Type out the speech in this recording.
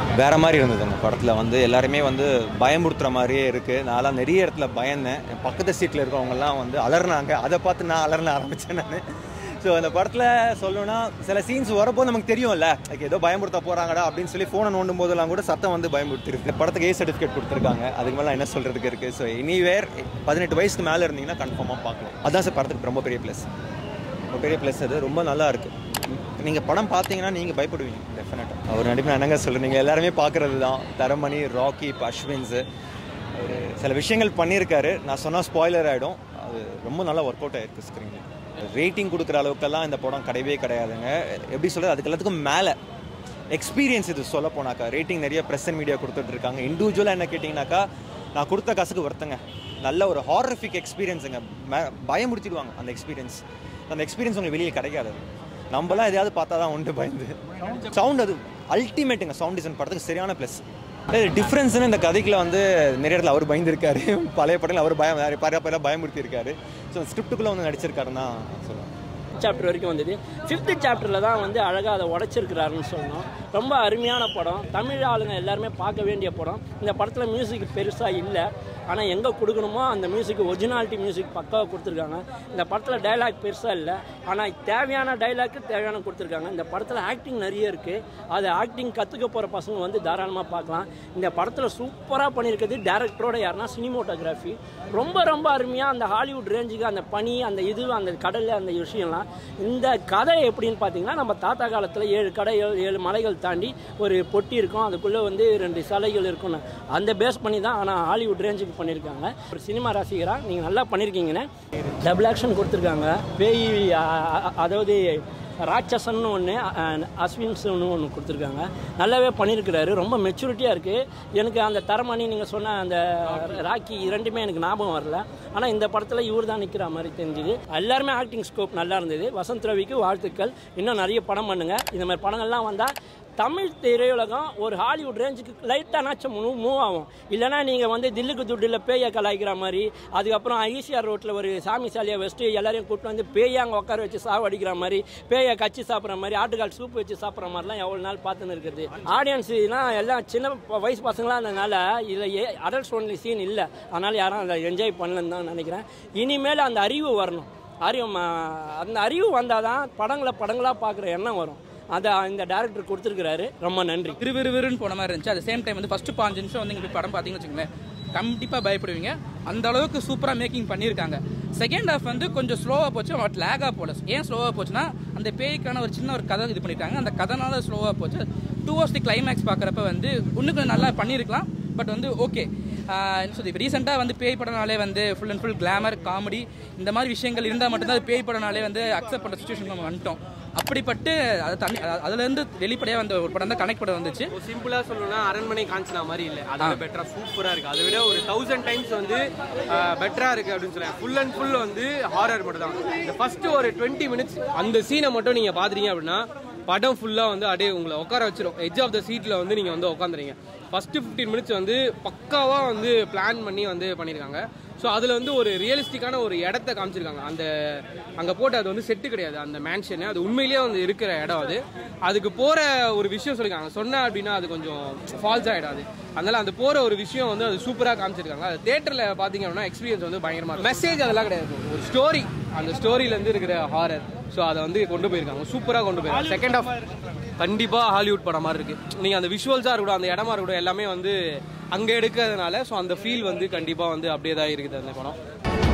வேற மாதிரி இருந்தது அந்த படத்தில் வந்து எல்லாருமே வந்து பயமுறுத்துற மாதிரியே இருக்குது நான்லாம் நிறைய இடத்துல பயந்தேன் என் பக்கத்து சீட்டில் இருக்கவங்கலாம் வந்து அலர்னாங்க அதை பார்த்து நான் அலர்ன ஆரம்பித்தேன் நான் ஸோ அந்த படத்தில் சொல்லணும்னா சில சீன்ஸ் வரப்போ நமக்கு தெரியும்ல like ஏதோ பயமுறுத்த போகிறாங்கடா அப்படின்னு சொல்லி ஃபோனை நோண்டும் போதெல்லாம் கூட சத்தம் வந்து பயமுறுத்திருக்கு இந்த படத்துக்கு ஏ சர்டிஃபிகேட் கொடுத்துருக்காங்க அதுக்கு மேலே என்ன சொல்கிறதுக்கு இருக்குது ஸோ எனிவேர் பதினெட்டு வயசுக்கு மேலே இருந்தீங்கன்னா கன்ஃபார்மாக பார்க்கலாம் அதான் சார் படத்துக்கு ரொம்ப பெரிய ப்ளஸ் ரொம்ப பெரிய ப்ளஸ் அது ரொம்ப நல்லா இருக்கு நீங்கள் படம் பார்த்தீங்கன்னா நீங்கள் பயப்படுவீங்க டெஃபினட்டாக அவர் நடிப்பு என்னங்க சொல்கிறேன் நீங்கள் எல்லாருமே பார்க்குறது தான் தரமணி ராக்கி இப்போ அஸ்வின்ஸு அவர் சில விஷயங்கள் பண்ணியிருக்காரு நான் சொன்னால் ஸ்பாய்லர் ஆகிடும் அது ரொம்ப நல்லா ஒர்க் அவுட் ஆயிருக்கு ஸ்க்ரீனில் ரேட்டிங் கொடுக்குற அளவுக்கெல்லாம் இந்த படம் கிடையவே கிடையாதுங்க எப்படி சொல்கிறது அதுக்கு எல்லாத்துக்கும் மேலே எக்ஸ்பீரியன்ஸ் இது சொல்ல போனாக்கா ரேட்டிங் நிறைய ப்ரெஸ் அண்ட் மீடியா கொடுத்துட்டு இருக்காங்க இண்டிவிஜுவலாக என்ன கேட்டிங்கனாக்கா நான் கொடுத்த காசுக்கு வருத்தங்க நல்ல ஒரு ஹாரஃபிக் எக்ஸ்பீரியன்ஸுங்க ம- பயமுறுத்திடுவாங்க அந்த எக்ஸ்பீரியன்ஸ் அந்த எக்ஸ்பீரியன்ஸ் உங்களுக்கு வெளியே கிடைக்காது நம்மலாம் எதையாவது பார்த்தா தான் உண்டு பயந்து சவுண்ட் அது அல்டிமேட்டுங்க சவுண்ட் டிசைன் படத்துக்கு சரியான ப்ளஸ் டிஃப்ரென்ஸ்னு இந்த கதைக்குள்ள வந்து நிறைய இடத்துல அவர் பயந்துருக்காரு பழைய படத்தில் அவர் பயம் பழைய பழைய பயமுறுத்தி இருக்காரு ஸோ ஸ்கிரிப்டுக்குள்ளே வந்து நடிச்சிருக்காருன்னு தான் சொல்லுவேன் சாப்டர் வரைக்கும் வந்தது ஃபிஃப்த்து சாப்டரில் தான் வந்து அழகாக அதை உடைச்சிருக்கிறாருன்னு சொல்லணும் ரொம்ப அருமையான படம் தமிழ் ஆளுங்க எல்லாருமே பார்க்க வேண்டிய படம் இந்த படத்தில் மியூசிக் பெருசாக இல்லை ஆனால் எங்கே கொடுக்கணுமோ அந்த மியூசிக் ஒரிஜினாலிட்டி மியூசிக் பக்காவாக கொடுத்துருக்காங்க இந்த படத்தில் டைலாக் பெருசாக இல்லை ஆனால் தேவையான டைலாக்கு தேவையான கொடுத்துருக்காங்க இந்த படத்தில் ஆக்டிங் நிறைய இருக்குது அது ஆக்டிங் கற்றுக்க போகிற பசங்க வந்து தாராளமாக பார்க்கலாம் இந்த படத்தில் சூப்பராக பண்ணியிருக்கிறது டேரக்டரோட யாருன்னா சினிமோட்டோகிராஃபி ரொம்ப ரொம்ப அருமையாக அந்த ஹாலிவுட் ரேஞ்சுக்கு அந்த பனி அந்த இது அந்த கடல் அந்த விஷயம்லாம் இந்த கதை எப்படின்னு பார்த்தீங்கன்னா நம்ம தாத்தா காலத்தில் ஏழு கடை ஏழு ஏழு மலைகள் தாண்டி ஒரு பொட்டி இருக்கும் அதுக்குள்ளே வந்து ரெண்டு சிலைகள் இருக்கும்னு அந்த பேஸ் பண்ணி தான் ஆனால் ஹாலிவுட் ரேஞ்சுக்கு பண்ணியிருக்காங்க ஒரு சினிமா ரசிகராக நீங்கள் நல்லா பண்ணியிருக்கீங்கன்னு டபுள் ஆக்ஷன் கொடுத்துருக்காங்க பேய் அ- அ- அதாவது ராட்சசன்னு ஒன்று அஸ்வின்ஸ்னு ஒன்று கொடுத்துருக்காங்க நல்லாவே பண்ணியிருக்கிறாரு ரொம்ப மெச்சூரிட்டியாக இருக்குது எனக்கு அந்த தரமணி நீங்கள் சொன்ன அந்த ராக்கி இரண்டுமே எனக்கு ஞாபகம் வரல ஆனால் இந்த படத்தில் இவர் தான் நிற்கிற மாதிரி தெரிஞ்சுது எல்லாருமே ஆக்டிங் ஸ்கோப் நல்லா இருந்தது வசந்த் ரவிக்கு வாழ்த்துக்கள் இன்னும் நிறைய படம் பண்ணுங்கள் இந்த மாதிரி படங்கள்லாம் வந்தால் தமிழ் திரையுலகம் ஒரு ஹாலிவுட் ரேஞ்சுக்கு லைட்டானாச்சும் மூவ் மூவ் ஆகும் இல்லைனா நீங்கள் வந்து தில்லுக்கு துட்டில் பேயை கலாய்க்கிற மாதிரி அதுக்கப்புறம் ஈசிஆர் ரோட்டில் ஒரு சாமி சாலியை வச்சுட்டு எல்லாரையும் கூப்பிட்டு வந்து பேயை அங்கே உட்கார வச்சு சாவடிக்கிற மாதிரி பேயை கச்சி சாப்பிட்ற மாதிரி ஆட்டுக்கால் சூப் வச்சு சாப்பிட்ற மாதிரிலாம் எவ்வளோ நாள் பார்த்துன்னு இருக்குது ஆடியன்ஸ்லாம் எல்லாம் சின்ன ப- வயசு பசங்களாம் இருந்ததுனால இதில் அடல்ட்ஸ் ஒன்லி சீன் இல்லை அதனால் யாரும் அதை என்ஜாய் பண்ணலன்னு தான் நினைக்கிறேன் இனிமேல் அந்த அறிவு வரணும் அறிவு ம- அந்த அறிவு வந்தால் தான் படங்களை படங்களாக பார்க்குற எண்ணம் வரும் அதை இந்த டேரக்டர் கொடுத்துருக்கிறாரு ரொம்ப நன்றி விறுவிறுவிறுன்னு போன மாதிரி இருந்துச்சு at சேம் டைம் வந்து ஃபஸ்ட்டு பாஞ்சு நிமிஷம் வந்து நீங்கள் படம் பார்த்தீங்கன்னு வச்சுக்கோங்களேன் கண்டிப்பாக பயப்படுவீங்க அந்த அளவுக்கு சூப்பராக மேக்கிங் பண்ணியிருக்காங்க செகண்ட் ஹாஃப் வந்து கொஞ்சம் ஸ்லோவாக போச்சு பட் லேகாக போல ஏன் ஸ்லோவாக போச்சுன்னா அந்த பேய்க்கான ஒரு சின்ன ஒரு கதை இது பண்ணியிருக்காங்க அந்த கதைனால ஸ்லோவாக போச்சு டூ ஹவர்ஸ் தி கிளைமேக்ஸ் பார்க்குறப்ப வந்து இன்னும் கொஞ்சம் நல்லா பண்ணியிருக்கலாம் பட் வந்து ஓகே சொல்லி ரீசெண்டாக வந்து பேய் படம்னாலே வந்து full and full glamour comedy இந்த மாதிரி விஷயங்கள் இருந்தால் மட்டும்தான் அது பேய் படம்னாலே வந்து அக்செப்ட் பண்ணுற சுச்சுவேஷன் நம்ம வந்துட்டோம் அப்படிப்பட்டு அது தண்ணி அது- அதுலேருந்து வெளிப்படையாக வந்த ஒரு படம் தான் கனெக்ட் படம் வந்துச்சு சிம்பிளா சொல்லணும்னா அரண்மனை காஞ்சனா மாதிரி இல்லை அதோட பெட்டரா சூப்பரா இருக்கு அதை விட ஒரு தௌசண்ட் டைம்ஸ் வந்து பெட்டரா இருக்கு அப்படின்னு சொல்லுவேன் ஃபுல் அண்ட் ஃபுல் வந்து ஹாரர் மட்டும் தான் இந்த ஃபர்ஸ்ட் ஒரு டுவெண்ட்டி மினிட்ஸ் அந்த சீனை மட்டும் நீங்க பாத்துறீங்க அப்படின்னா படம் ஃபுல்லா வந்து அப்படியே உங்களை உட்கார வச்சிரும் எட்ஜ் ஆஃப் த சீட்ல வந்து நீங்க வந்து உட்காந்துறீங்க ஃபர்ஸ்ட் 15 மினிட்ஸ் வந்து பக்காவா வந்து பிளான் பண்ணி வந்து பண்ணியிருக்காங்க ஸோ அதில் வந்து ஒரு ரியலிஸ்டிக்கான ஒரு இடத்த காமிச்சிருக்காங்க அந்த அங்கே போட்டு அது வந்து செட்டு கிடையாது அந்த மேன்ஷனு அது உண்மையிலேயே வந்து இருக்கிற இடம் அது அதுக்கு போகிற ஒரு விஷயம் சொல்லியிருக்காங்க சொன்னேன் அப்படின்னா அது கொஞ்சம் ஃபால்ஸ் ஆகிடாது அதனால அந்த போகிற ஒரு விஷயம் வந்து அது சூப்பராக காமிச்சிருக்காங்க அது தேட்டரில் பார்த்தீங்க அப்படின்னா எக்ஸ்பீரியன்ஸ் வந்து பயங்கரமாக மெசேஜ் அதெல்லாம் கிடையாது ஒரு ஸ்டோரி அந்த ஸ்டோரியிலேருந்து இருக்கிற ஹாரர் ஸோ அதை வந்து கொண்டு போயிருக்காங்க சூப்பராக கொண்டு போயிருக்காங்க செகண்ட் ஆஃப் கண்டிப்பாக ஹாலிவுட் படம் மாதிரி இருக்கு நீங்கள் அந்த விஷுவல்ஸாக இருக்கட்டும் அந்த இடமா இருக்கட்டும் எல்லாமே வந்து அங்கே எடுக்கிறதுனால ஸோ அந்த ஃபீல் வந்து கண்டிப்பாக வந்து அப்படியே தான் இருக்குது அந்த படம்